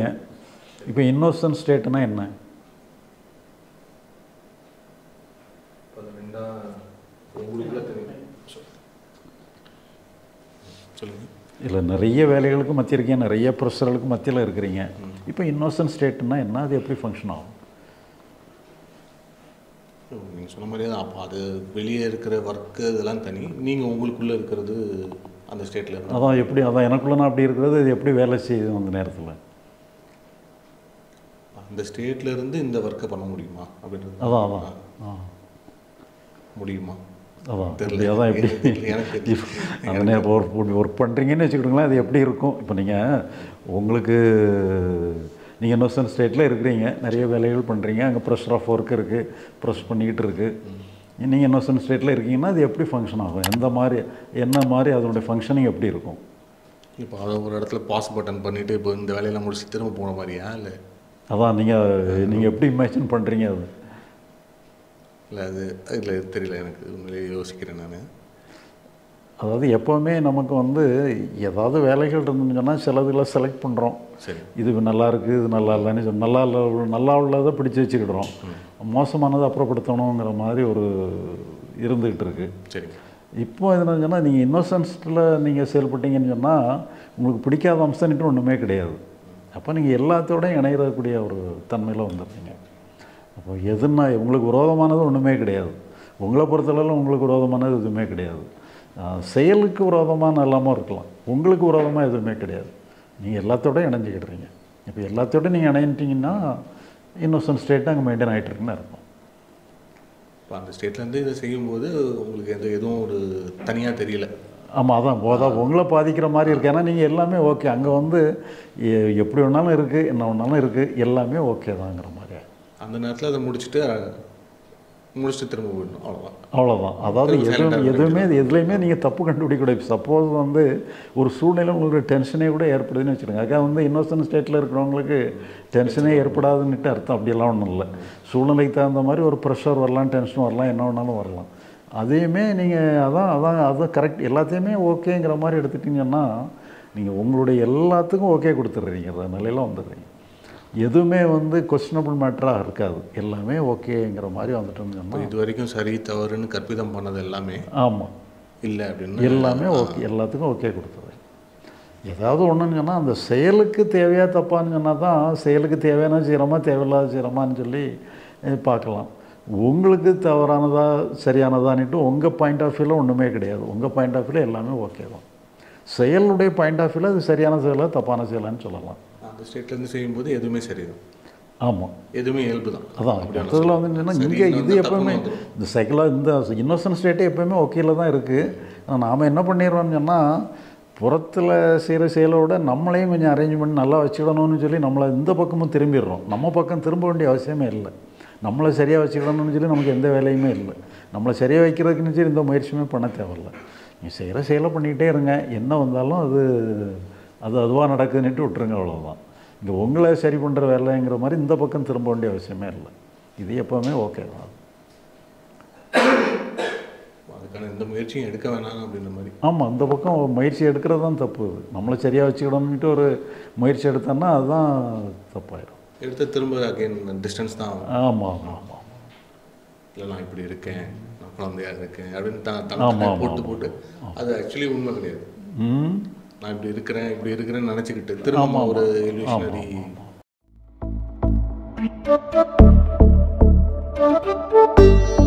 இப்போ இன்னோசன்ட் ஸ்டேட்னா என்ன அது ரெண்டா உங்களுக்குள்ள தெரியும் சொல்லுங்க இல்லை நிறைய வேலைகளுக்கு மத்திய இருக்கீங்க நிறைய ப்ரெஷர்களுக்கு மத்தியில் இருக்கிறீங்க இப்போ இன்னோசன்ட் ஸ்டேட்னா என்ன அது எப்படி ஃபங்க்ஷன் ஆகும் நீங்கள் சொன்ன மாதிரியே தான் அப்போ அது வெளியே இருக்கிற ஒர்க்கு இதெல்லாம் தனி நீங்கள் உங்களுக்குள்ளே இருக்கிறது அந்த ஸ்டேட்டில் இருந்தால் அதான் எப்படி அதான் எனக்குள்ள நான் அப்படி இருக்கிறது இது எப்படி வேலை செய்யுது அந்த நேரத்தில் அந்த ஸ்டேட்ல இருந்து இந்த ஒர்க்கை பண்ண முடியுமா அப்படின்றது அதான் அதான் ஆ முடியுமா அதான் தெரியல. இப்படி அதான் எப்படி எனக்கு தெரியல, எனக்கு தெரியல. அந்த நேரம் ஒரு ஒர்க் பண்ணுறீங்கன்னு வச்சுக்கிடுங்களேன் அது எப்படி இருக்கும் இப்போ நீங்கள் உங்களுக்கு நீங்கள் இன்னோசன்ட் ஸ்டேட்டில் இருக்கிறீங்க நிறைய வேலைகள் பண்ணுறீங்க அங்கே ப்ரெஷர் ஆஃப் ஒர்க் இருக்குது ப்ரெஸ் பண்ணிக்கிட்டு இருக்குது நீங்கள் இன்னோசன்ட் ஸ்டேட்டில் இருக்கீங்கன்னா அது எப்படி ஃபங்க்ஷன் ஆகும் எந்த மாதிரி என்ன மாதிரி அதனுடைய ஃபங்க்ஷனிங் எப்படி இருக்கும் இப்போ அதை ஒரு இடத்துல பாஸ் பட்டன் பண்ணிட்டு இப்போ இந்த வேலையெல்லாம் முடிச்சு திரும்ப போன மாதிரியா இல்லை அதான் நீங்கள் நீங்கள் எப்படி இமேஜின் பண்ணுறீங்க அது இல்லை அது இல்லை தெரியல எனக்கு உண்மையிலேயே யோசிக்கிறேன் நான் அதாவது எப்போவுமே நமக்கு வந்து ஏதாவது வேலைகள் இருந்துன்னு சொன்னால் சிலதுல செலக்ட் பண்ணுறோம் சரி இது நல்லா இருக்குது இது நல்லா இல்லைன்னு சொல்லி நல்லா இல்லை நல்லா உள்ளதை பிடிச்சி வச்சுக்கிடுறோம் மோசமானதை அப்புறப்படுத்தணுங்கிற மாதிரி ஒரு இருந்துகிட்டு இருக்கு சரிங்க இப்போ என்ன சொன்னால் நீங்கள் இன்னோசன்ஸில் நீங்கள் செயல்பட்டீங்கன்னு சொன்னால் உங்களுக்கு பிடிக்காத அம்சம்னுட்டு ஒன்றுமே கிடையாது அப்போ நீங்கள் எல்லாத்தோடையும் இணையக்கூடிய ஒரு தன்மையில் வந்துடுறீங்க அப்போ எதுன்னா உங்களுக்கு விரோதமானது ஒன்றுமே கிடையாது உங்களை பொறுத்தளவில் உங்களுக்கு விரோதமானது எதுவுமே கிடையாது ஆஹ் செயலுக்கு விரோதமான எல்லாமும் இருக்கலாம் உங்களுக்கு விரோதமாக எதுவுமே கிடையாது நீங்கள் எல்லாத்தோடையும் இணைஞ்சிக்கிடுறீங்க இப்போ எல்லாத்தோடையும் நீங்கள் இணைஞ்சிட்டிங்கன்னா இன்னோசன்ட் ஸ்டேட் அங்கே மெயின்டைன் ஆகிட்டு இருக்குன்னு இருக்கும் இப்போ அந்த ஸ்டேட்லேருந்து இதை செய்யும்போது உங்களுக்கு எந்த எதுவும் ஒரு தனியாக தெரியல ஆமாம் அதான் அதான் உங்களை பாதிக்கிற மாதிரி இருக்குது ஏன்னா நீங்கள் எல்லாமே ஓகே அங்கே வந்து எ- எப்படி வேணாலும் இருக்குது என்ன வேணாலும் இருக்குது எல்லாமே ஓகே தாங்கிற மாதிரி அந்த நேரத்தில் அதை முடிச்சுட்டு முடிச்சுட்டு திரும்ப போயிடணும் அவ்வளோதான் அவ்வளோதான் அதாவது திரும்ப silent எதுவும் ஆ எதுவுமே எதுலேயுமே நீங்கள் தப்பு கண்டுபிடிக்கக்கூடாது சப்போஸ் வந்து ஒரு சூழ்நிலை உங்களுக்கு டென்ஷனே கூட ஏற்படுதுன்னு வச்சுருங்க அதுக்காக வந்து இன்னோசன்ட் ஸ்டேட்டில் இருக்கிறவங்களுக்கு டென்ஷனே ஏற்படாதுன்னுட்டு அர்த்தம் அப்படியெல்லாம் ஒன்றும் இல்லை சூழ்நிலைக்கு தகுந்த மாதிரி ஒரு ப்ரெஷர் வரலாம் டென்ஷன் வரலாம் என்ன வேணாலும் வரலாம் அதையுமே நீங்கள் அதான் அதான் அதான் கரெக்ட் எல்லாத்தையுமே ஓகேங்கிற மாதிரி எடுத்துட்டிங்கன்னா நீங்கள் உங்களுடைய எல்லாத்துக்கும் ஓகே கொடுத்துட்றீங்க அந்த நிலையில் வந்துடுறீங்க எதுவுமே வந்து கொஸ்டினபிள் மேட்டராக இருக்காது எல்லாமே ஓகேங்கிற மாதிரி வந்துட்டோம்னு இப்போ சொன்னால் இது வரைக்கும் சரி தவறுன்னு கற்பிதம் பண்ணது எல்லாமே ஆமாம் இல்லை அப்படின்னு எல்லாமே ஓகே எல்லாத்துக்கும் ஓகே கொடுத்துரு ஏதாவது ஒன்றுன்னு சொன்னால் அந்த செயலுக்கு தேவையா தப்பான்னு சொன்னால் தான் செயலுக்கு தேவையான செய்கிறோமா தேவையில்லாத செய்கிறோமான்னு சொல்லி அஹ், பார்க்கலாம் உங்களுக்கு தவறானதா சரியானதான்னுட்டு உங்கள் பாயிண்ட் ஆஃப் வியூவில் ஒன்றுமே கிடையாது உங்கள் பாயிண்ட் ஆஃப் வியூவில் எல்லாமே ஓகே தான் செயலுடைய பாயிண்ட் ஆஃப் வியூவில் அது சரியான செயலா தப்பான செயலான்னு சொல்லலாம் அந்த ஸ்டேட்லேருந்து செய்யும்போது எதுவுமே சரிதான் ஆமாம் எதுவுமே இயல்பு தான் அதான் மொத்தத்தில் வந்து என்னன்னா இங்கே இது எப்பவுமே இந்த சைக்கிளா இந்த இன்னோசன்ட் ஸ்டேட்டே எப்பவுமே ஓகேல தான் இருக்குது நாம் என்ன பண்ணிடுறோம்னு சொன்னால் புறத்தில் செய்கிற செயலோட நம்மளையும் கொஞ்சம் அரேஞ்ச் பண்ணி நல்லா வச்சுக்கிடணும்னு சொல்லி நம்மளை இந்த பக்கமும் திரும்பிடுறோம் நம்ம பக்கம் திரும்ப வேண்டிய அவசியமே இல்லை நம்மளை சரியாக வச்சுக்கிடணும்னு சொல்லி நமக்கு எந்த வேலையுமே இல்லை நம்மளை சரியாக வைக்கிறதுக்குன்னு சொல்லி எந்த முயற்சியுமே பண்ண தேவையில்ல நீங்கள் செய்கிற செயலை பண்ணிக்கிட்டே இருங்க என்ன வந்தாலும் அது அது அதுவாக நடக்குதுன்னுட்டு விட்டுருங்க அவ்வளோதான் இங்கே உங்களை சரி பண்ணுற வேலைங்கிற மாதிரி இந்த பக்கம் திரும்ப வேண்டிய அவசியமே இல்லை இது எப்போவுமே ஓகே தான் அதுக்கான எந்த முயற்சியும் எடுக்க வேணாம் அப்படின்ற மாதிரி ஆமாம் இந்த பக்கம் முயற்சி எடுக்கிறது தான் தப்பு இது நம்மளை சரியாக வச்சுக்கிடணுன்ட்டு ஒரு முயற்சி எடுத்தோன்னா அதுதான் தப்பாயிடும் எடுத்து திரும்ப அகைன் டிஸ்டன்ஸ் தான் ஆகும் ஆமாம் ஆமாம் ஆமாம் இல்லை நான் இப்படி இருக்கேன் நான் குழந்தையா இருக்கேன் அப்படின்னு தான் ஆமா, தன்னை ஆமா, போட்டு போட்டு அது ஆக்சுவலி உண்மை கிடையாது ம் நான் இப்படி இருக்கிறேன் இப்படி இருக்கிறேன்னு நினச்சிக்கிட்டு திரும்ப ஒரு illusionary Thank you.